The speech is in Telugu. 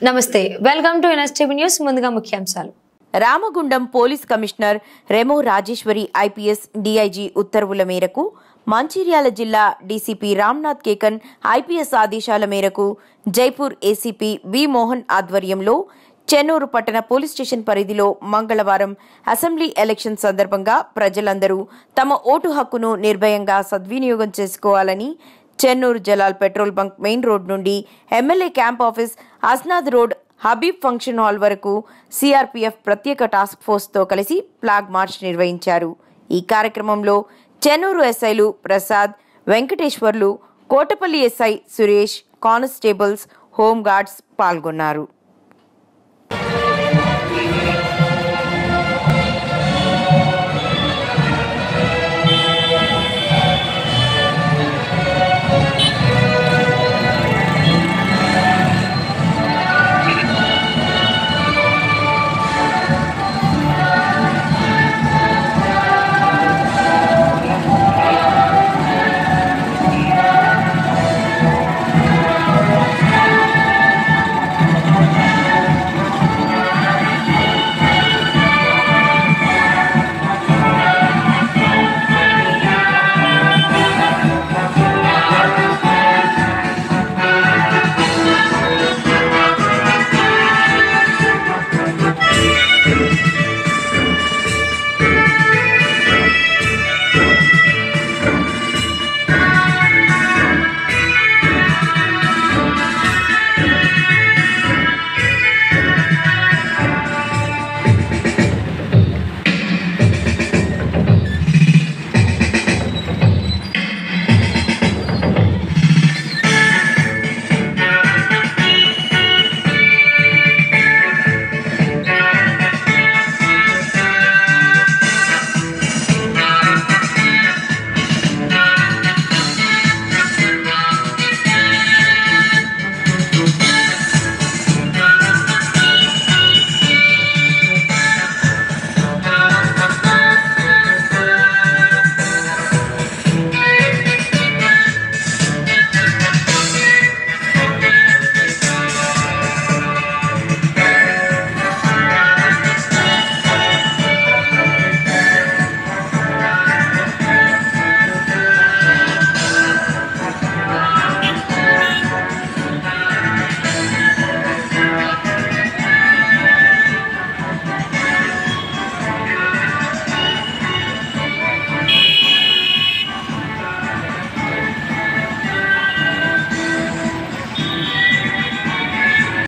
నమస్తే వెల్కమ్ టు ఎన్ఎస్టీవీ న్యూస్ ముందుగా ముఖ్యాంశాలు Ramagundam police commissioner Rema Rajeshwari IPS DIG ఉత్తర్వుల మేరకు మంచిర్యాల జిల్లా డీసీపీ రామ్నాథ్ కేకన్ ఐపీఎస్ ఆదేశాల మేరకు జైపూర్ ఏసీపీ వి మోహన్ ఆధ్వర్యంలో చెన్నూరు పట్టణ పోలీస్ స్టేషన్ పరిధిలో మంగళవారం అసెంబ్లీ ఎలక్షన్ సందర్భంగా ప్రజలందరూ తమ ఓటు హక్కును నిర్భయంగా సద్వినియోగం చేసుకోవాలని Chennur Jalal petrol bunk main road నుండి MLA camp office Asnad road Habib function hall వరకు సిఆర్పీఎఫ్ ప్రత్యేక టాస్క్ ఫోర్స్తో కలిసి ఫ్లాగ్ మార్చ్ నిర్వహించారు ఈ కార్యక్రమంలో చెన్నూరు ఎస్ఐలు Prasad Venkateswarlu Kotapalli SI Suresh constables home guards పాల్గొన్నారు